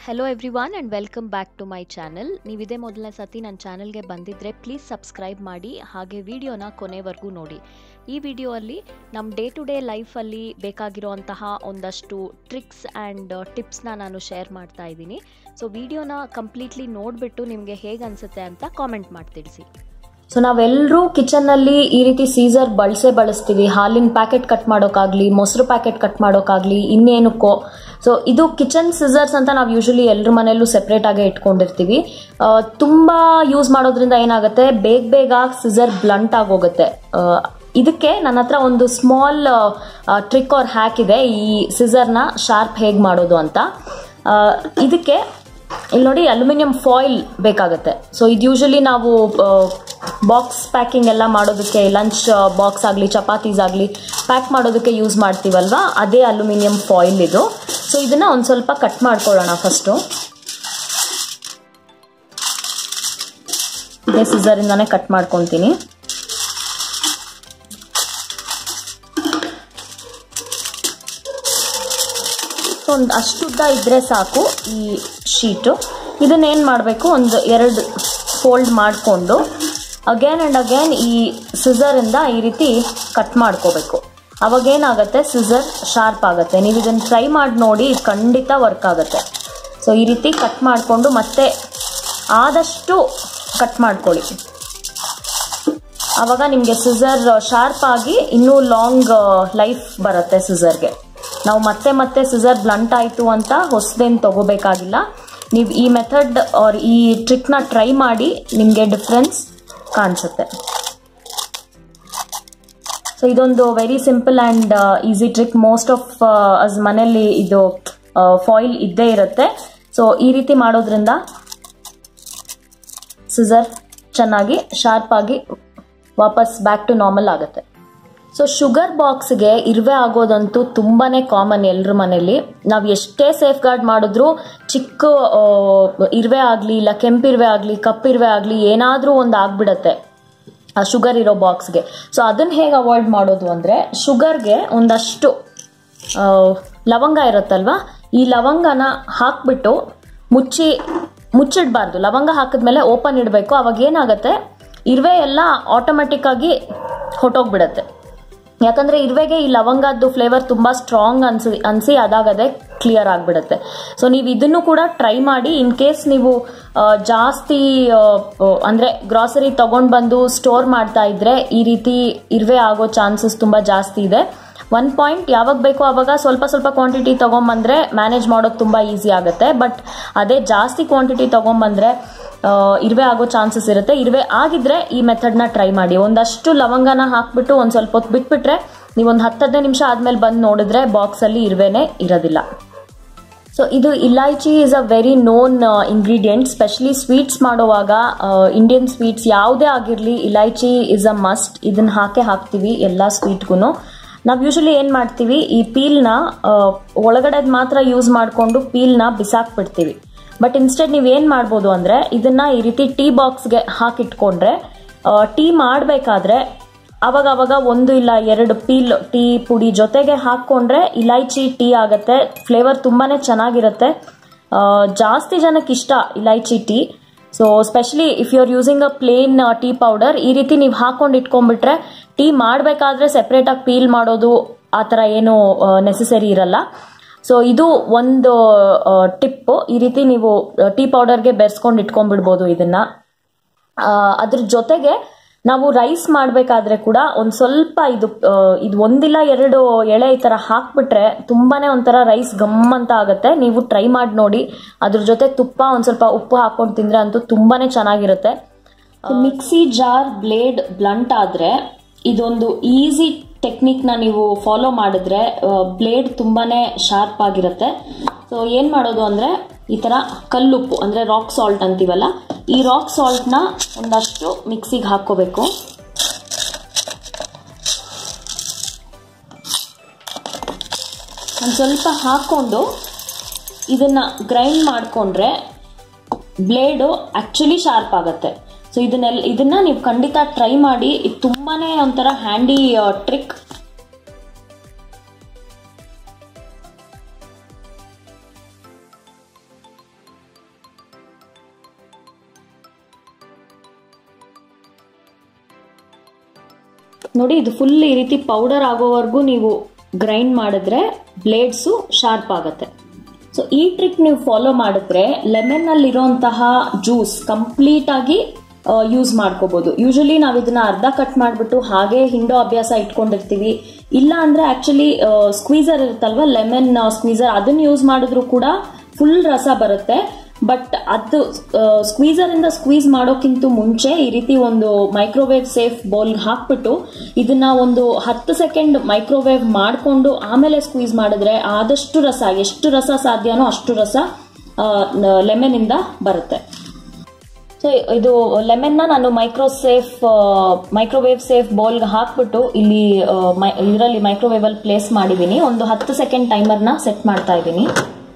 hello everyone and welcome back to my channel ನೀವಿದೇ ಮೊದಲನೇ ಸತಿ ನನ್ನ ಚಾನಲ್ಗೆ ಬಂದಿದ್ದರೆ ಪ್ಲೀಸ್ ಸಬ್ಸ್ಕ್ರೈಬ್ ಮಾಡಿ ಹಾಗೆ ವಿಡಿಯೋನ ಕೊನೆವರೆಗೂ ನೋಡಿ ಈ ವಿಡಿಯೋಲ್ಲಿ ನಮ್ಮ ಡೇ ಟು ಡೇ ಲೈಫಲ್ಲಿ ಬೇಕಾಗಿರೋಂತಹ ಒಂದಷ್ಟು ಟ್ರಿಕ್ಸ್ ಆ್ಯಂಡ್ ಟಿಪ್ಸ್ನ ನಾನು ಶೇರ್ ಮಾಡ್ತಾ ಇದ್ದೀನಿ ಸೊ ವಿಡಿಯೋನ ಕಂಪ್ಲೀಟ್ಲಿ ನೋಡಿಬಿಟ್ಟು ನಿಮಗೆ ಹೇಗೆ ಅನಿಸುತ್ತೆ ಅಂತ ಕಾಮೆಂಟ್ ಮಾಡಿ ತಿಳಿಸಿ ಸೊ ನಾವೆಲ್ಲರೂ ಕಿಚನ್ನಲ್ಲಿ ಈ ರೀತಿ ಸೀಸರ್ ಬಳಸೇ ಬಳಸ್ತೀವಿ ಹಾಲಿನ ಪ್ಯಾಕೆಟ್ ಕಟ್ ಮಾಡೋಕ್ಕಾಗಲಿ ಮೊಸರು ಪ್ಯಾಕೆಟ್ ಕಟ್ ಮಾಡೋಕ್ಕಾಗಲಿ ಇನ್ನೇನಕ್ಕೋ ಸೊ ಇದು ಕಿಚನ್ ಸಿಸರ್ಸ್ ಅಂತ ನಾವು ಯೂಶಲಿ ಎಲ್ಲರ ಮನೆಯಲ್ಲೂ ಸೆಪ್ರೇಟ್ ಆಗೇ ಇಟ್ಕೊಂಡಿರ್ತೀವಿ ಆ, ತುಂಬಾ ಯೂಸ್ ಮಾಡೋದ್ರಿಂದ ಏನಾಗುತ್ತೆ ಬೇಗ ಬೇಗ ಸಿಸರ್ ಬ್ಲಂಟ್ ಆಗೋಗುತ್ತೆ ಆ, ಇದಕ್ಕೆ ನನ್ನ ಹತ್ರ ಒಂದು ಸ್ಮಾಲ್ ಟ್ರಿಕ್ ಆರ್ ಹ್ಯಾಕ್ ಇದೆ ಈ ಸಿಸರ್ನ ಶಾರ್ಪ್ ಹೇಗೆ ಮಾಡೋದು ಅಂತ ಆ, ಇದಕ್ಕೆ ಇಲ್ಲಿ ನೋಡಿ ಅಲ್ಯೂಮಿನಿಯಂ ಫಾಯಿಲ್ ಬೇಕಾಗುತ್ತೆ ಸೊ ಇದು ಯೂಶಲಿ ನಾವು ಬಾಕ್ಸ್ ಪ್ಯಾಕಿಂಗ್ ಎಲ್ಲ ಮಾಡೋದಕ್ಕೆ ಲಂಚ್ ಬಾಕ್ಸ್ ಆಗಲಿ ಚಪಾತೀಸ್ ಆಗಲಿ ಪ್ಯಾಕ್ ಮಾಡೋದಕ್ಕೆ ಯೂಸ್ ಮಾಡ್ತೀವಲ್ವಾ ಅದೇ ಅಲ್ಯೂಮಿನಿಯಂ ಫಾಯಿಲ್ ಇದು ಸೊ ಇದನ್ನ ಒಂದು ಸ್ವಲ್ಪ ಕಟ್ ಮಾಡ್ಕೊಳ್ಳೋಣ ಫಸ್ಟು ಇದೇ ಸಿಸರಿಂದಾನೇ ಕಟ್ ಮಾಡ್ಕೊತೀನಿ ಸೊ ಒಂದು ಅಷ್ಟುದ್ದ ಇದ್ದರೆ ಸಾಕು ಈ ಶೀಟು ಇದನ್ನೇನು ಮಾಡಬೇಕು ಒಂದು ಎರಡು ಫೋಲ್ಡ್ ಮಾಡಿಕೊಂಡು ಅಗೇನ್ ಆ್ಯಂಡ್ ಅಗೇನ್ ಈ ಸಿಸರಿಂದ ಈ ರೀತಿ ಕಟ್ ಮಾಡ್ಕೋಬೇಕು ಅವಾಗೇನಾಗುತ್ತೆ ಸಿಸರ್ ಶಾರ್ಪ್ ಆಗುತ್ತೆ ನೀವು ಇದನ್ನು ಟ್ರೈ ಮಾಡಿ ನೋಡಿ ಇದು ಖಂಡಿತ ವರ್ಕ್ ಆಗುತ್ತೆ ಸೊ ಈ ರೀತಿ ಕಟ್ ಮಾಡಿಕೊಂಡು ಮತ್ತೆ ಆದಷ್ಟು ಕಟ್ ಮಾಡ್ಕೊಳ್ಳಿ ಆವಾಗ ನಿಮಗೆ ಸಿಸರ್ ಶಾರ್ಪ್ ಆಗಿ ಇನ್ನೂ ಲಾಂಗ್ ಲೈಫ್ ಬರುತ್ತೆ ಸಿಸರ್ಗೆ ನಾವು ಮತ್ತೆ ಮತ್ತೆ ಸಿಸರ್ ಬ್ಲಂಟ್ ಆಯಿತು ಅಂತ ಹೊಸದೇನು ತಗೋಬೇಕಾಗಿಲ್ಲ ನೀವು ಈ ಮೆಥಡ್ ಆರ್ ಈ ಟ್ರಿಕ್ನ ಟ್ರೈ ಮಾಡಿ ನಿಮಗೆ ಡಿಫ್ರೆನ್ಸ್ ಕಾಣಿಸುತ್ತೆ ಸೊ ಇದೊಂದು very simple and easy trick most of us ಮನೆಯಲ್ಲಿ ಇದು ಫಾಯಿಲ್ ಇದ್ದೇ ಇರುತ್ತೆ ಸೊ ಈ ರೀತಿ ಮಾಡೋದ್ರಿಂದ ಸಿಸರ್ ಚೆನ್ನಾಗಿ ಶಾರ್ಪ್ ಆಗಿ ವಾಪಸ್ ಬ್ಯಾಕ್ ಟು ನಾರ್ಮಲ್ ಆಗುತ್ತೆ ಸೊ ಶುಗರ್ ಬಾಕ್ಸ್ಗೆ ಇರುವೆ ಆಗೋದಂತೂ ತುಂಬಾನೇ ಕಾಮನ್ ಎಲ್ರ ಮನೇಲಿ ನಾವು ಎಷ್ಟೇ ಸೇಫ್ ಗಾರ್ಡ್ ಮಾಡಿದ್ರು ಚಿಕ್ಕ ಆ, ಇರುವೆ ಆಗಲಿ ಇಲ್ಲ ಕೆಂಪಿರುವೆ ಆಗಲಿ ಕಪ್ಪಿರುವೆ ಆಗಲಿ ಏನಾದರೂ ಒಂದು ಆಗ್ಬಿಡತ್ತೆ ಆ ಶುಗರ್ ಇರೋ ಬಾಕ್ಸ್ಗೆ ಸೊ ಅದನ್ನ ಹೇಗೆ ಅವಾಯ್ಡ್ ಮಾಡೋದು ಅಂದರೆ ಶುಗರ್ಗೆ ಒಂದಷ್ಟು ಆ, ಲವಂಗ ಇರುತ್ತಲ್ವಾ ಈ ಲವಂಗನ ಹಾಕ್ಬಿಟ್ಟು ಮುಚ್ಚಿ ಮುಚ್ಚಿಡಬಾರ್ದು ಲವಂಗ ಹಾಕಿದ್ಮೇಲೆ ಓಪನ್ ಇಡಬೇಕು ಅವಾಗ ಏನಾಗುತ್ತೆ ಇರುವೆ ಎಲ್ಲ ಆಟೋಮೆಟಿಕ್ ಆಗಿ ಹೊಟ್ಟೋಗ್ಬಿಡತ್ತೆ ಯಾಕಂದ್ರೆ ಇರುವೆಗೆ ಈ ಲವಂಗದ್ದು ಫ್ಲೇವರ್ ತುಂಬಾ ಸ್ಟ್ರಾಂಗ್ ಅನ್ಸಿ ಅನ್ಸಿ ಅದಾಗದೆ ಕ್ಲಿಯರ್ ಆಗಿಬಿಡುತ್ತೆ ಸೊ ನೀವು ಇದನ್ನು ಕೂಡ ಟ್ರೈ ಮಾಡಿ ಇನ್ ಕೇಸ್ ನೀವು ಆ, ಜಾಸ್ತಿ ಆ, ಆ, ಅಂದ್ರೆ ಗ್ರಾಸರಿ ತಗೊಂಡ್ ಬಂದು ಸ್ಟೋರ್ ಮಾಡ್ತಾ ಇದ್ರೆ ಈ ರೀತಿ ಇರುವೆ ಆಗೋ ಚಾನ್ಸಸ್ ತುಂಬಾ ಜಾಸ್ತಿ ಇದೆ ಒನ್ ಪಾಯಿಂಟ್ ಯಾವಾಗ ಬೇಕೋ ಆವಾಗ ಸ್ವಲ್ಪ ಸ್ವಲ್ಪ ಕ್ವಾಂಟಿಟಿ ತಗೊಂಬಂದ್ರೆ ಮ್ಯಾನೇಜ್ ಮಾಡೋದು ತುಂಬಾ ಈಸಿ ಆಗುತ್ತೆ ಬಟ್ ಅದೇ ಜಾಸ್ತಿ ಕ್ವಾಂಟಿಟಿ ತಗೊಂಬಂದ್ರೆ ಆ, ಇರುವೆ ಆಗೋ ಚಾನ್ಸಸ್ ಇರುತ್ತೆ ಇರುವೆ ಆಗಿದ್ರೆ ಈ ಮೆಥಡ್ನ ಟ್ರೈ ಮಾಡಿ ಒಂದಷ್ಟು ಲವಂಗನ ಹಾಕ್ಬಿಟ್ಟು ಒಂದು ಸ್ವಲ್ಪ ಹೊತ್ತು ಬಿಟ್ಬಿಟ್ರೆ ನೀವು ಒಂದು ಹತ್ತು ಹದಿನೈದು ನಿಮಿಷ ಆದ್ಮೇಲೆ ಬಂದು ನೋಡಿದ್ರೆ ಬಾಕ್ಸಲ್ಲಿ ಇರುವೆನೇ ಇರೋದಿಲ್ಲ ಸೊ ಇದು elaichi is a very known ingredient specially sweets ಮಾಡುವಾಗ ಇಂಡಿಯನ್ ಸ್ವೀಟ್ಸ್ ಯಾವುದೇ ಆಗಿರಲಿ ಇಲೈಚಿ ಇಸ್ ಅ ಮಸ್ಟ್ ಇದನ್ನ ಹಾಕೇ ಹಾಕ್ತೀವಿ ಎಲ್ಲ ಸ್ವೀಟ್ಗೂ ನಾವು ಯೂಶಲಿ ಏನು ಮಾಡ್ತೀವಿ ಈ ಪೀಲ್ನ ಒಳಗಡೆದು ಮಾತ್ರ ಯೂಸ್ ಮಾಡಿಕೊಂಡು ಪೀಲ್ನ ಬಿಸಾಕ್ಬಿಡ್ತೀವಿ ಬಟ್ ಇನ್ಸ್ಟೆಡ್ ನೀವು ಏನು ಮಾಡ್ಬೋದು ಅಂದರೆ ಇದನ್ನ ಈ ರೀತಿ ಟೀ ಬಾಕ್ಸ್ಗೆ ಹಾಕಿಟ್ಕೊಂಡ್ರೆ ಟೀ ಮಾಡಬೇಕಾದ್ರೆ ಅವಾಗ ಅವಾಗ ಒಂದು ಇಲ್ಲ ಎರಡು ಪೀಲ್ ಟೀ ಪುಡಿ ಜೊತೆಗೆ ಹಾಕ್ಕೊಂಡ್ರೆ ಇಲೈಚಿ ಟೀ ಆಗುತ್ತೆ ಫ್ಲೇವರ್ ತುಂಬಾನೇ ಚೆನ್ನಾಗಿರುತ್ತೆ ಆ, ಜಾಸ್ತಿ ಜನಕ್ಕೆ ಇಷ್ಟ elaichi tea so specially if you are using a plain tea powder ಈ ರೀತಿ ನೀವು ಹಾಕೊಂಡು ಇಟ್ಕೊಂಡ್ಬಿಟ್ರೆ ಟೀ ಮಾಡಬೇಕಾದ್ರೆ ಸೆಪ್ರೇಟಾಗಿ ಪೀಲ್ ಮಾಡೋದು ಆ ಥರ ಏನು ನೆಸೆಸರಿ ಇರಲ್ಲ ಸೊ ಇದು ಒಂದು ಟಿಪ್ಪು ಈ ರೀತಿ ನೀವು ಟೀ ಪೌಡರ್ಗೆ ಬೆರೆಸ್ಕೊಂಡು ಇಟ್ಕೊಂಡ್ಬಿಡ್ಬೋದು ಇದನ್ನ ಆ, ಅದ್ರ ಜೊತೆಗೆ ನಾವು ರೈಸ್ ಮಾಡಬೇಕಾದ್ರೆ ಕೂಡ ಒಂದು ಸ್ವಲ್ಪ ಇದು ಆ, ಇದು ಒಂದಿಲ್ಲ ಎರಡು ಎಳೆ ಈ ಥರ ಹಾಕ್ಬಿಟ್ರೆ ತುಂಬಾನೇ ಒಂಥರ ರೈಸ್ ಗಮ್ ಅಂತ ಆಗುತ್ತೆ ನೀವು ಟ್ರೈ ಮಾಡಿ ನೋಡಿ ಅದ್ರ ಜೊತೆ ತುಪ್ಪ ಒಂದು ಸ್ವಲ್ಪ ಉಪ್ಪು ಹಾಕೊಂಡು ತಿಂದ್ರೆ ಅಂತೂ ತುಂಬಾನೇ ಚೆನ್ನಾಗಿರುತ್ತೆ ಮಿಕ್ಸಿ ಜಾರ್ ಬ್ಲೇಡ್ ಬ್ಲಂಟ್ ಆದರೆ ಇದೊಂದು ಈಸಿ ಟೆಕ್ನಿಕ್ನ ನೀವು ಫಾಲೋ ಮಾಡಿದ್ರೆ ಬ್ಲೇಡ್ ತುಂಬಾನೇ ಶಾರ್ಪ್ ಆಗಿರುತ್ತೆ ಸೊ ಏನು ಮಾಡೋದು ಅಂದರೆ ಈ ಥರ ಕಲ್ಲುಪ್ಪು ಅಂದರೆ ರಾಕ್ ಸಾಲ್ಟ್ ಅಂತೀವಲ್ಲ ಈ ರಾಕ್ ಸಾಲ್ಟ್ನ ಒಂದಷ್ಟು ಮಿಕ್ಸಿಗೆ ಹಾಕ್ಕೋಬೇಕು ಒಂದು ಸ್ವಲ್ಪ ಹಾಕ್ಕೊಂಡು ಇದನ್ನ ಗ್ರೈಂಡ್ ಮಾಡಿಕೊಂಡ್ರೆ ಬ್ಲೇಡು ಆ್ಯಕ್ಚುಲಿ ಶಾರ್ಪ್ ಆಗುತ್ತೆ ಸೊ ಇದನ್ನೆಲ್ಲ ಇದನ್ನ ನೀವು ಖಂಡಿತ ಟ್ರೈ ಮಾಡಿ ಇದು ತುಂಬಾನೇ ಒಂಥರ ಹ್ಯಾಂಡಿ ಟ್ರಿಕ್ ನೋಡಿ ಇದು ಫುಲ್ ಈ ರೀತಿ ಪೌಡರ್ ಆಗೋವರೆಗೂ ನೀವು ಗ್ರೈಂಡ್ ಮಾಡಿದ್ರೆ ಬ್ಲೇಡ್ಸು ಶಾರ್ಪ್ ಆಗುತ್ತೆ ಸೊ ಈ ಟ್ರಿಕ್ ನೀವು ಫಾಲೋ ಮಾಡಿದ್ರೆ ಲೆಮನ್ ಅಲ್ಲಿ ಇರೋಂತಹ ಜ್ಯೂಸ್ ಕಂಪ್ಲೀಟ್ ಆಗಿ ಯೂಸ್ ಮಾಡ್ಕೋಬಹುದು ಯೂಶಲಿ ನಾವು ಇದನ್ನ ಅರ್ಧ ಕಟ್ ಮಾಡಿಬಿಟ್ಟು ಹಾಗೆ ಹಿಂಡೋ ಅಭ್ಯಾಸ ಇಟ್ಕೊಂಡಿರ್ತೀವಿ ಇಲ್ಲ ಅಂದ್ರೆ ಆಕ್ಚುಲಿ ಸ್ಕ್ವೀಸರ್ ಇರುತ್ತಲ್ವ ಲೆಮನ್ ಸ್ಕ್ವೀಸರ್ ಅದನ್ನ ಯೂಸ್ ಮಾಡಿದ್ರು ಕೂಡ ಫುಲ್ ರಸ ಬರುತ್ತೆ ಬಟ್ ಅದು ಸ್ಕ್ವೀಸರ್ ಇಂದ ಸ್ಕ್ವೀಸ್ ಮಾಡೋಕ್ಕಿಂತ ಮುಂಚೆ ಈ ರೀತಿ ಒಂದು ಮೈಕ್ರೋವೇವ್ ಸೇಫ್ ಬೌಲ್ ಹಾಕ್ಬಿಟ್ಟು ಇದನ್ನ ಒಂದು ಹತ್ತು ಸೆಕೆಂಡ್ ಮೈಕ್ರೋವೇವ್ ಮಾಡಿಕೊಂಡು ಆಮೇಲೆ ಸ್ಕ್ವೀಸ್ ಮಾಡಿದ್ರೆ ಆದಷ್ಟು ರಸ ಎಷ್ಟು ರಸ ಸಾಧ್ಯನೋ ಅಷ್ಟು ರಸ ಲೆಮನ್ ಇಂದ ಬರುತ್ತೆ ಸೊ ಇದು ಲೆಮನ್ನ ನಾನು ಮೈಕ್ರೋ ಸೇಫ್ ಮೈಕ್ರೋವೇವ್ ಸೇಫ್ ಬೌಲ್ಗೆ ಹಾಕ್ಬಿಟ್ಟು ಇಲ್ಲಿ ಇದರಲ್ಲಿ ಮೈಕ್ರೋವೇವ್ ಅಲ್ಲಿ ಪ್ಲೇಸ್ ಮಾಡಿದ್ದೀನಿ ಒಂದು ಹತ್ತು ಸೆಕೆಂಡ್ ಟೈಮರ್ನ ಸೆಟ್ ಮಾಡ್ತಾ ಇದ್ದೀನಿ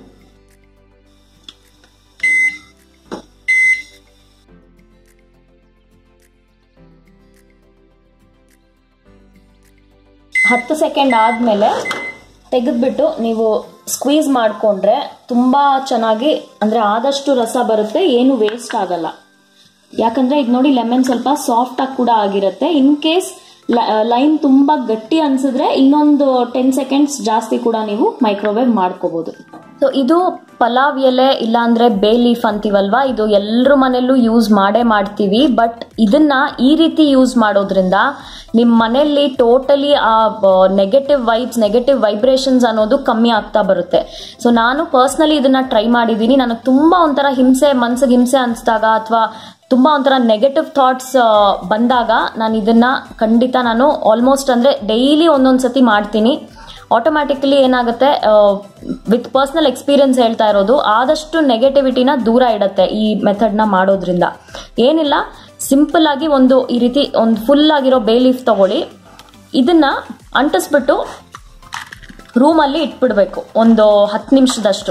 ಹತ್ತು ಸೆಕೆಂಡ್ ಆದಮೇಲೆ ತೆಗೆದ್ಬಿಟ್ಟು ನೀವು ಸ್ಕ್ವೀಸ್ ಮಾಡಿಕೊಂಡ್ರೆ ತುಂಬ ಚೆನ್ನಾಗಿ ಅಂದರೆ ಆದಷ್ಟು ರಸ ಬರುತ್ತೆ ಏನು ವೇಸ್ಟ್ ಆಗಲ್ಲ ಯಾಕಂದ್ರೆ ಇದು ನೋಡಿ ಲೆಮನ್ ಸ್ವಲ್ಪ ಸಾಫ್ಟ್ ಆಗಿ ಕೂಡ ಆಗಿರುತ್ತೆ ಇನ್ ಕೇಸ್ ಲೈನ್ ತುಂಬಾ ಗಟ್ಟಿ ಅನ್ಸಿದ್ರೆ ಇನ್ನೊಂದು ಟೆನ್ ಸೆಕೆಂಡ್ಸ್ ಜಾಸ್ತಿ ಕೂಡ ನೀವು ಮೈಕ್ರೋವೇವ್ ಮಾಡ್ಕೋಬಹುದು ಸೊ ಇದು ಪಲಾವ್ ಎಲೆ ಇಲ್ಲಾಂದ್ರೆ ಬೇ ಲೀಫ್ ಅಂತೀವಲ್ವಾ ಇದು ಎಲ್ಲರ ಮನೆಯಲ್ಲೂ ಯೂಸ್ ಮಾಡೇ ಮಾಡ್ತೀವಿ ಬಟ್ ಇದನ್ನ ಈ ರೀತಿ ಯೂಸ್ ಮಾಡೋದ್ರಿಂದ ನಿಮ್ಮ ಮನೆಯಲ್ಲಿ ಟೋಟಲಿ ಆ ನೆಗೆಟಿವ್ ವೈಬ್ಸ್ ನೆಗೆಟಿವ್ ವೈಬ್ರೇಷನ್ಸ್ ಅನ್ನೋದು ಕಮ್ಮಿ ಆಗ್ತಾ ಬರುತ್ತೆ ಸೊ ನಾನು ಪರ್ಸ್ನಲಿ ಇದನ್ನ ಟ್ರೈ ಮಾಡಿದ್ದೀನಿ ನನಗೆ ತುಂಬಾ ಒಂಥರ ಹಿಂಸೆ ಮನ್ಸಿಗೆ ಹಿಂಸೆ ಅನಿಸಿದಾಗ ಅಥವಾ ತುಂಬಾ ಒಂಥರ ನೆಗೆಟಿವ್ ಥಾಟ್ಸ್ ಬಂದಾಗ ನಾನು ಇದನ್ನ ಖಂಡಿತ ನಾನು ಆಲ್ಮೋಸ್ಟ್ ಅಂದ್ರೆ ಡೈಲಿ ಒಂದೊಂದು ಸತಿ ಮಾಡ್ತೀನಿ ಆಟೋಮ್ಯಾಟಿಕಲಿ ಏನಾಗುತ್ತೆ ವಿತ್ ಪರ್ಸ್ನಲ್ ಎಕ್ಸ್ಪೀರಿಯನ್ಸ್ ಹೇಳ್ತಾ ಇರೋದು ಆದಷ್ಟು ನೆಗೆಟಿವಿಟಿನ ದೂರ ಇಡುತ್ತೆ ಈ ಮೆಥಡ್ನ ಮಾಡೋದ್ರಿಂದ ಏನಿಲ್ಲ ಸಿಂಪಲ್ ಆಗಿ ಒಂದು ಈ ರೀತಿ ಒಂದು ಫುಲ್ ಆಗಿರೋ ಬೇ ಲೀಫ್ ತಗೊಳ್ಳಿ ಇದನ್ನ ಅಂಟಿಸ್ಬಿಟ್ಟು ರೂಮಲ್ಲಿ ಇಟ್ಬಿಡ್ಬೇಕು ಒಂದು ಹತ್ತು ನಿಮಿಷದಷ್ಟು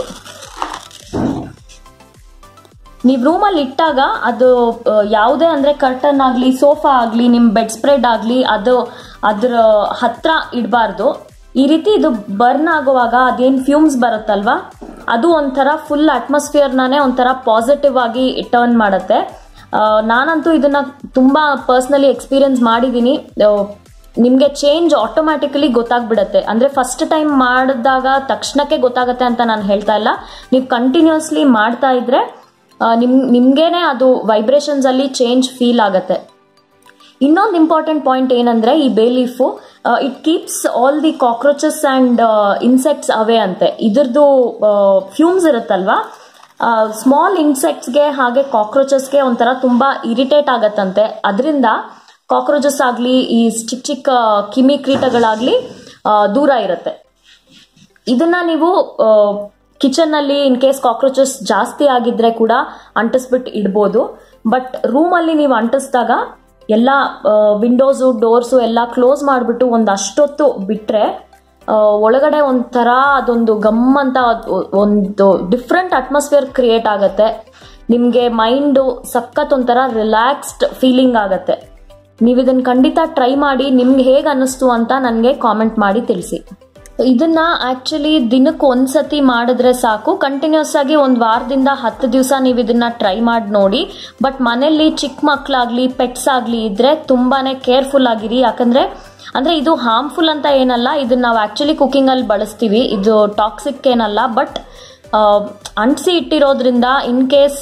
ನೀವು ರೂಮಲ್ಲಿ ಇಟ್ಟಾಗ ಅದು ಯಾವುದೇ ಅಂದರೆ ಕರ್ಟನ್ ಆಗಲಿ ಸೋಫಾ ಆಗಲಿ ನಿಮ್ಮ ಬೆಡ್ ಸ್ಪ್ರೆಡ್ ಆಗಲಿ ಅದು ಅದರ ಹತ್ರ ಇಡಬಾರ್ದು ಈ ರೀತಿ ಇದು ಬರ್ನ್ ಆಗುವಾಗ ಅದೇನು ಫ್ಯೂಮ್ಸ್ ಬರುತ್ತಲ್ವಾ ಅದು ಒಂಥರ ಫುಲ್ ಅಟ್ಮಾಸ್ಫಿಯರ್ನೇ ಒಂಥರ ಪಾಸಿಟಿವ್ ಆಗಿ ಟರ್ನ್ ಮಾಡುತ್ತೆ ನಾನಂತೂ ಇದನ್ನ ತುಂಬ ಪರ್ಸ್ನಲಿ ಎಕ್ಸ್ಪೀರಿಯನ್ಸ್ ಮಾಡಿದ್ದೀನಿ ನಿಮಗೆ ಚೇಂಜ್ ಆಟೋಮ್ಯಾಟಿಕಲಿ ಗೊತ್ತಾಗ್ಬಿಡತ್ತೆ ಅಂದರೆ ಫಸ್ಟ್ ಟೈಮ್ ಮಾಡಿದಾಗ ತಕ್ಷಣಕ್ಕೆ ಗೊತ್ತಾಗತ್ತೆ ಅಂತ ನಾನು ಹೇಳ್ತಾ ಇಲ್ಲ ನೀವು ಕಂಟಿನ್ಯೂಸ್ಲಿ ಮಾಡ್ತಾ ಇದ್ರೆ ನಿಮ್ ನಿಮ್ಗೇನೆ ಅದು ವೈಬ್ರೇಷನ್ಸ್ ಅಲ್ಲಿ ಚೇಂಜ್ ಫೀಲ್ ಆಗತ್ತೆ ಇನ್ನೊಂದು ಇಂಪಾರ್ಟೆಂಟ್ ಪಾಯಿಂಟ್ ಏನಂದ್ರೆ ಈ bay leaf it keeps all the cockroaches and insects away ಅಂತೆ ಇದ್ರದ್ದು ಫ್ಯೂಮ್ಸ್ ಇರುತ್ತಲ್ವಾ ಸ್ಮಾಲ್ ಇನ್ಸೆಕ್ಟ್ಸ್ಗೆ ಹಾಗೆ ಕಾಕ್ರೋಚಸ್ಗೆ ಒಂಥರ ತುಂಬಾ ಇರಿಟೇಟ್ ಆಗತ್ತಂತೆ ಅದರಿಂದ ಕಾಕ್ರೋಚಸ್ ಆಗಲಿ ಈ ಚಿಕ್ಕ ಚಿಕ್ಕ ಕಿಮಿ ಕ್ರೀಟಗಳಾಗ್ಲಿ ದೂರ ಇರುತ್ತೆ ಇದನ್ನ ನೀವು ಕಿಚನ್ ಅಲ್ಲಿ ಇನ್ ಕೇಸ್ ಕಾಕ್ರೋಚಸ್ ಜಾಸ್ತಿ ಆಗಿದ್ರೆ ಕೂಡ ಅಂಟಿಸ್ಬಿಟ್ಟು ಇಡ್ಬೋದು ಬಟ್ ರೂಮ್ ಅಲ್ಲಿ ನೀವು ಅಂಟಿಸಿದಾಗ ಎಲ್ಲ ವಿಂಡೋಸು ಡೋರ್ಸು ಎಲ್ಲ ಕ್ಲೋಸ್ ಮಾಡಿಬಿಟ್ಟು ಒಂದು ಅಷ್ಟೊತ್ತು ಬಿಟ್ರೆ ಒಳಗಡೆ ಒಂಥರ ಅದೊಂದು ಗಮ್ ಅಂತ ಒಂದು ಡಿಫ್ರೆಂಟ್ ಅಟ್ಮಾಸ್ಫಿಯರ್ ಕ್ರಿಯೇಟ್ ಆಗತ್ತೆ ನಿಮಗೆ ಮೈಂಡು ಸಖತ್ ಒಂಥರ ರಿಲ್ಯಾಕ್ಸ್ಡ್ ಫೀಲಿಂಗ್ ಆಗತ್ತೆ ನೀವು ಇದನ್ನ ಖಂಡಿತ ಟ್ರೈ ಮಾಡಿ ನಿಮ್ಗೆ ಹೇಗೆ ಅನ್ನಿಸ್ತು ಅಂತ ನನಗೆ ಕಾಮೆಂಟ್ ಮಾಡಿ ತಿಳಿಸಿ ಇದನ್ನ ಆಕ್ಚುಲಿ ದಿನಕ್ಕೆ ಒಂದ್ಸತಿ ಮಾಡಿದ್ರೆ ಸಾಕು ಕಂಟಿನ್ಯೂಸ್ ಆಗಿ ಒಂದು ವಾರದಿಂದ ಹತ್ತು ದಿವಸ ನೀವು ಇದನ್ನ ಟ್ರೈ ಮಾಡಿ ನೋಡಿ ಬಟ್ ಮನೆಯಲ್ಲಿ ಚಿಕ್ಕ ಮಕ್ಕಳಾಗ್ಲಿ ಪೆಟ್ಸ್ ಆಗಲಿ ಇದ್ರೆ ತುಂಬಾನೇ ಕೇರ್ಫುಲ್ ಆಗಿರಿ ಯಾಕಂದ್ರೆ ಅಂದ್ರೆ ಇದು ಹಾರ್ಮ್ಫುಲ್ ಅಂತ ಏನಲ್ಲ ಇದನ್ನ ನಾವು ಆಕ್ಚುಲಿ ಕುಕಿಂಗ್ ಅಲ್ಲಿ ಬಳಸ್ತೀವಿ ಇದು ಟಾಕ್ಸಿಕ್ ಏನಲ್ಲ ಬಟ್ ಅಂಟಿಸಿ ಇಟ್ಟಿರೋದ್ರಿಂದ ಇನ್ ಕೇಸ್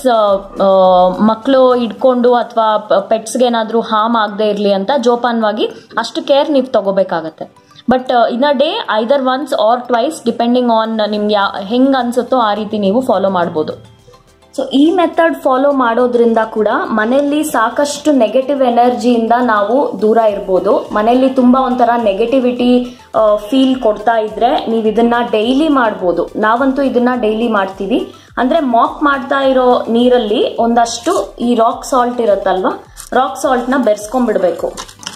ಮಕ್ಕಳು ಇಟ್ಕೊಂಡು ಅಥವಾ ಪೆಟ್ಸ್ಗೆ ಏನಾದರೂ ಹಾರ್ಮ್ ಆಗದೆ ಇರಲಿ ಅಂತ ಜೋಪಾನವಾಗಿ ಅಷ್ಟು ಕೇರ್ ನೀವು ತಗೋಬೇಕಾಗತ್ತೆ but in a day either once or twice depending on ನಿಮ್ಗೆ ಯಾ ಹೆಂಗೆ ಅನ್ಸುತ್ತೋ ಆ ರೀತಿ ನೀವು ಫಾಲೋ ಮಾಡ್ಬೋದು ಸೊ ಈ ಮೆಥಡ್ ಫಾಲೋ ಮಾಡೋದ್ರಿಂದ ಕೂಡ ಮನೆಯಲ್ಲಿ ಸಾಕಷ್ಟು ನೆಗೆಟಿವ್ ಎನರ್ಜಿಯಿಂದ ನಾವು ದೂರ ಇರ್ಬೋದು ಮನೆಯಲ್ಲಿ ತುಂಬ ಒಂಥರ ನೆಗೆಟಿವಿಟಿ ಫೀಲ್ ಕೊಡ್ತಾ ಇದ್ರೆ ನೀವು ಇದನ್ನ ಡೈಲಿ ಮಾಡ್ಬೋದು ನಾವಂತೂ ಇದನ್ನ ಡೈಲಿ ಮಾಡ್ತೀವಿ ಅಂದ್ರೆ ಮಾಕ್ ಮಾಡ್ತಾ ಇರೋ ನೀರಲ್ಲಿ ಒಂದಷ್ಟು ಈ ರಾಕ್ ಸಾಲ್ಟ್ ಇರುತ್ತಲ್ವಾ ರಾಕ್ ಸಾಲ್ಟ್ನ ಬೆರೆಸ್ಕೊಂಡ್ಬಿಡ್ಬೇಕು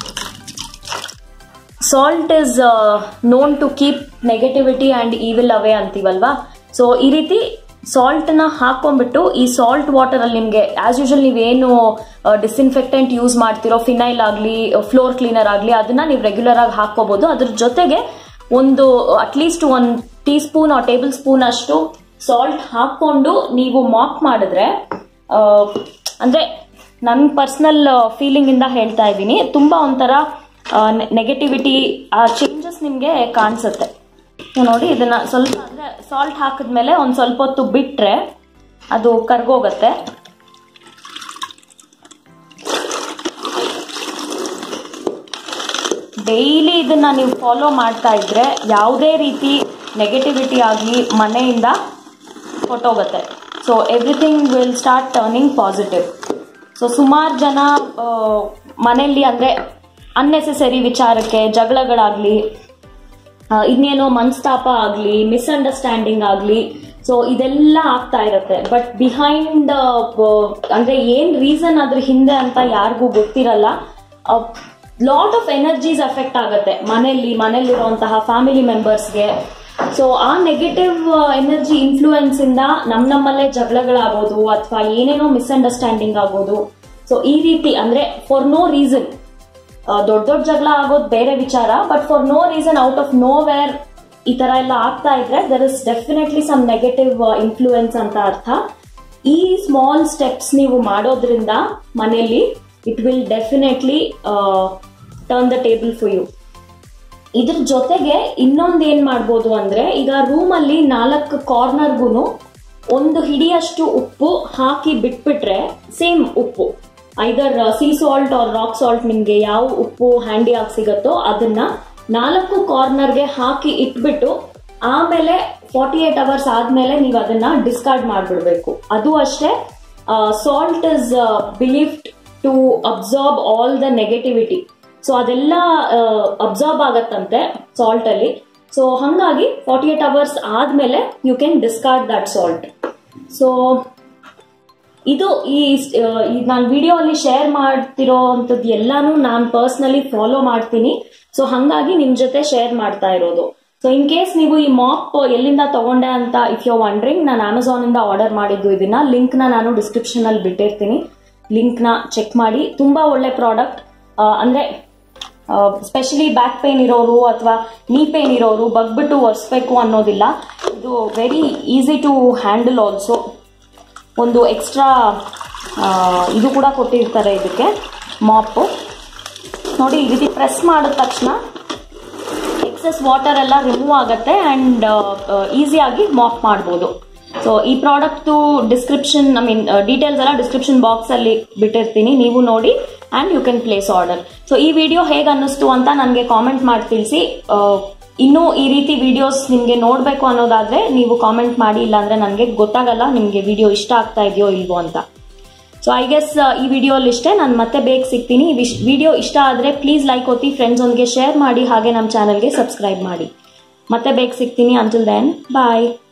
salt is known to keep negativity and evil away ಅಂತೀವಲ್ವಾ ಸೊ ಈ ರೀತಿ ಸಾಲ್ಟ್ನ ಹಾಕೊಂಡ್ಬಿಟ್ಟು ಈ ಸಾಲ್ಟ್ ವಾಟರ್ ಅಲ್ಲಿ ನಿಮಗೆ ಆಸ್ ಯೂಶಲ್ ನೀವೇನು ಡಿಸ್ಇನ್ಫೆಕ್ಟೆಂಟ್ ಯೂಸ್ ಮಾಡ್ತಿರೋ ಫಿನೈಲ್ ಆಗಲಿ ಫ್ಲೋರ್ ಕ್ಲೀನರ್ ಆಗಲಿ ಅದನ್ನ ನೀವು ರೆಗ್ಯುಲರ್ ಆಗಿ ಹಾಕೋಬಹುದು ಅದ್ರ ಜೊತೆಗೆ ಒಂದು ಅಟ್ಲೀಸ್ಟ್ ಒಂದು ಟೀ ಸ್ಪೂನ್ ಆ ಟೇಬಲ್ ಸ್ಪೂನ್ ಅಷ್ಟು ಸಾಲ್ಟ್ ಹಾಕೊಂಡು ನೀವು ಮಾಕ್ ಮಾಡಿದ್ರೆ ಅಂದ್ರೆ ನನ್ನ ಪರ್ಸನಲ್ ಫೀಲಿಂಗ್ ಇಂದ ಹೇಳ್ತಾ ಇದ್ದೀನಿ ತುಂಬಾ ಒಂಥರ ನೆಗೆಟಿವಿಟಿ ಆ ಚೇಂಜಸ್ ನಿಮಗೆ ಕಾಣಿಸುತ್ತೆ ಸೊ ನೋಡಿ ಇದನ್ನ ಸ್ವಲ್ಪ ಅಂದರೆ ಸಾಲ್ಟ್ ಹಾಕಿದ್ಮೇಲೆ ಒಂದು ಸ್ವಲ್ಪ ಹೊತ್ತು ಬಿಟ್ಟರೆ ಅದು ಕರ್ಗೋಗತ್ತೆ ಡೈಲಿ ಇದನ್ನ ನೀವು ಫಾಲೋ ಮಾಡ್ತಾ ಇದ್ರೆ ಯಾವುದೇ ರೀತಿ ನೆಗೆಟಿವಿಟಿ ಆಗಲಿ ಮನೆಯಿಂದ ಹೊಟ್ಟೋಗುತ್ತೆ so everything will start turning positive so ಸುಮಾರು ಜನ ಆ, ಮನೆಯಲ್ಲಿ ಅಂದರೆ ಅನ್ನೆಸೆಸರಿ ವಿಚಾರಕ್ಕೆ ಜಗಳಗಳಾಗಲಿ ಇನ್ನೇನೋ ಮನಸ್ತಾಪ ಆಗಲಿ ಮಿಸ್ಅಂಡರ್ಸ್ಟ್ಯಾಂಡಿಂಗ್ ಆಗಲಿ ಸೊ ಇದೆಲ್ಲ ಆಗ್ತಾ ಇರುತ್ತೆ ಬಟ್ ಬಿಹೈಂಡ್ ಅಂದರೆ ಏನು ರೀಸನ್ ಅದ್ರ ಹಿಂದೆ ಅಂತ ಯಾರಿಗೂ ಗೊತ್ತಿರಲ್ಲ ಲಾಟ್ ಆಫ್ ಎನರ್ಜೀಸ್ ಎಫೆಕ್ಟ್ ಆಗುತ್ತೆ ಮನೆಯಲ್ಲಿ ಮನೇಲಿರುವಂತಹ ಫ್ಯಾಮಿಲಿ ಮೆಂಬರ್ಸ್ಗೆ ಸೊ ಆ ನೆಗೆಟಿವ್ ಎನರ್ಜಿ ಇನ್ಫ್ಲೂಯೆನ್ಸ್ ಇಂದ ನಮ್ ನಮ್ಮಲ್ಲೇ ಜಗಳಗಳಾಗೋದು ಅಥವಾ ಏನೇನೋ ಮಿಸ್ಅಂಡರ್ಸ್ಟ್ಯಾಂಡಿಂಗ್ ಆಗೋದು ಸೊ ಈ ರೀತಿ ಅಂದ್ರೆ ಫಾರ್ ನೋ ರೀಸನ್ ದೊಡ್ಡ ದೊಡ್ಡ ಜಗಳ ಆಗೋದು ಬೇರೆ ವಿಚಾರ but for no reason out of nowhere ಈ ತರ ಎಲ್ಲ ಆಗ್ತಾ ಇದ್ರೆ there is definitely some negative influence ಅಂತ ಅರ್ಥ ಈ ಸ್ಮಾಲ್ ಸ್ಟೆಪ್ಸ್ ನೀವು ಮಾಡೋದ್ರಿಂದ ಮನೆಯಲ್ಲಿ it will definitely turn the table for you ಇದ್ರ ಜೊತೆಗೆ ಇನ್ನೊಂದು ಏನ್ ಮಾಡ್ಬೋದು ಅಂದ್ರೆ ಈಗ ರೂಮ್ ಅಲ್ಲಿ ನಾಲ್ಕು ಕಾರ್ನರ್ಗು ಒಂದು ಹಿಡಿಯಷ್ಟು ಉಪ್ಪು ಹಾಕಿ ಬಿಟ್ಬಿಟ್ರೆ ಸೇಮ್ ಉಪ್ಪು either sea salt or rock salt ನಿಮ್ಗೆ ಯಾವ ಉಪ್ಪು ಹ್ಯಾಂಡಿ ಆಗಿ ಸಿಗತ್ತೋ ಅದನ್ನ ನಾಲ್ಕು ಕಾರ್ನರ್ಗೆ ಹಾಕಿ ಇಟ್ಬಿಟ್ಟು ಆಮೇಲೆ ಫಾರ್ಟಿ ಏಟ್ ಅವರ್ಸ್ ಆದ್ಮೇಲೆ ನೀವು ಅದನ್ನ ಡಿಸ್ಕಾರ್ಡ್ ಮಾಡ್ಬಿಡ್ಬೇಕು ಅದು ಅಷ್ಟೇ salt is believed to absorb all the negativity so ಅದೆಲ್ಲ ಅಬ್ಸಾರ್ಬ್ ಆಗತ್ತಂತೆ ಸಾಲ್ಟ್ ಅಲ್ಲಿ ಸೊ ಹಂಗಾಗಿ ಫಾರ್ಟಿ ಏಟ್ ಅವರ್ಸ್ ಆದ್ಮೇಲೆ you can discard that salt so ಇದು ಈ ನಾನು ವಿಡಿಯೋ ಅಲ್ಲಿ ಶೇರ್ ಮಾಡ್ತಿರೋ ಅಂಥದ್ದು ಎಲ್ಲಾನು ನಾನು ಪರ್ಸ್ನಲಿ ಫಾಲೋ ಮಾಡ್ತೀನಿ ಸೊ ಹಂಗಾಗಿ ನಿಮ್ ಜೊತೆ ಶೇರ್ ಮಾಡ್ತಾ ಇರೋದು ಸೊ ಇನ್ ಕೇಸ್ ನೀವು ಈ ಮಾಪ್ ಎಲ್ಲಿಂದ ತಗೊಂಡೆ ಅಂತ ಇಫ್ ಯು ವಂಡ್ರಿಂಗ್ ನಾನು ಅಮೆಝಾನ್ ಇಂದ ಆರ್ಡರ್ ಮಾಡಿದ್ದು ಇದನ್ನ ಲಿಂಕ್ ನ ನಾನು ಡಿಸ್ಕ್ರಿಪ್ಷನ್ ಅಲ್ಲಿ ಬಿಟ್ಟಿರ್ತೀನಿ ಲಿಂಕ್ ನ ಚೆಕ್ ಮಾಡಿ ತುಂಬಾ ಒಳ್ಳೆ ಪ್ರಾಡಕ್ಟ್ ಅಂದ್ರೆ ಸ್ಪೆಷಲಿ ಬ್ಯಾಕ್ ಪೇನ್ ಇರೋರು ಅಥವಾ ನೀ ಪೇನ್ ಇರೋರು ಬಗ್ಬಿಟ್ಟು ಒರೆಸ್ಬೇಕು ಅನ್ನೋದಿಲ್ಲ ಇದು very easy to handle also ಒಂದು ಎಕ್ಸ್ಟ್ರಾ ಇದು ಕೂಡ ಕೊಟ್ಟಿರ್ತಾರೆ ಇದಕ್ಕೆ ಮಾಪು ನೋಡಿ ಈ ರೀತಿ ಪ್ರೆಸ್ ಮಾಡಿದ ತಕ್ಷಣ ಎಕ್ಸಸ್ ವಾಟರ್ ಎಲ್ಲ ರಿಮೂವ್ ಆಗುತ್ತೆ ಆ್ಯಂಡ್ ಈಸಿಯಾಗಿ ಮಾಪ್ ಮಾಡ್ಬೋದು ಸೊ ಈ ಪ್ರಾಡಕ್ಟ್ದು ಡಿಸ್ಕ್ರಿಪ್ಷನ್ ಐ ಮೀನ್ ಡೀಟೇಲ್ಸ್ ಎಲ್ಲ ಡಿಸ್ಕ್ರಿಪ್ಷನ್ ಬಾಕ್ಸಲ್ಲಿ ಬಿಟ್ಟಿರ್ತೀನಿ ನೀವು ನೋಡಿ and you can place order so ಈ ವಿಡಿಯೋ ಹೇಗೆ ಅನ್ನಿಸ್ತು ಅಂತ ನನಗೆ ಕಾಮೆಂಟ್ ಮಾಡಿ ತಿಳಿಸಿ ಇನ್ನೂ ಈ ರೀತಿ ವಿಡಿಯೋಸ್ ನಿಮಗೆ ನೋಡಬೇಕು ಅನ್ನೋದಾದ್ರೆ ನೀವು ಕಾಮೆಂಟ್ ಮಾಡಿ ಇಲ್ಲಾಂದ್ರೆ ನನಗೆ ಗೊತ್ತಾಗಲ್ಲ ನಿಮಗೆ ವಿಡಿಯೋ ಇಷ್ಟ ಆಗ್ತಾ ಇದೆಯೋ ಇಲ್ವೋ ಅಂತ ಸೊ ಐ ಗೆಸ್ ಈ ವಿಡಿಯೋಲ್ಲಿ ಇಷ್ಟೇ ನಾನು ಮತ್ತೆ ಬೇಗ ಸಿಗ್ತೀನಿ ವಿಡಿಯೋ ಇಷ್ಟ ಆದರೆ ಪ್ಲೀಸ್ ಲೈಕ್ ಒತ್ತಿ ಫ್ರೆಂಡ್ಸ್ ಒಂದಿಗೆ ಶೇರ್ ಮಾಡಿ ಹಾಗೆ ನಮ್ಮ ಚಾನಲ್ಗೆ ಸಬ್ಸ್ಕ್ರೈಬ್ ಮಾಡಿ ಮತ್ತೆ ಬೇಗ ಸಿಗ್ತೀನಿ ಅಂಟಿಲ್ ದೆನ್ ಬಾಯ್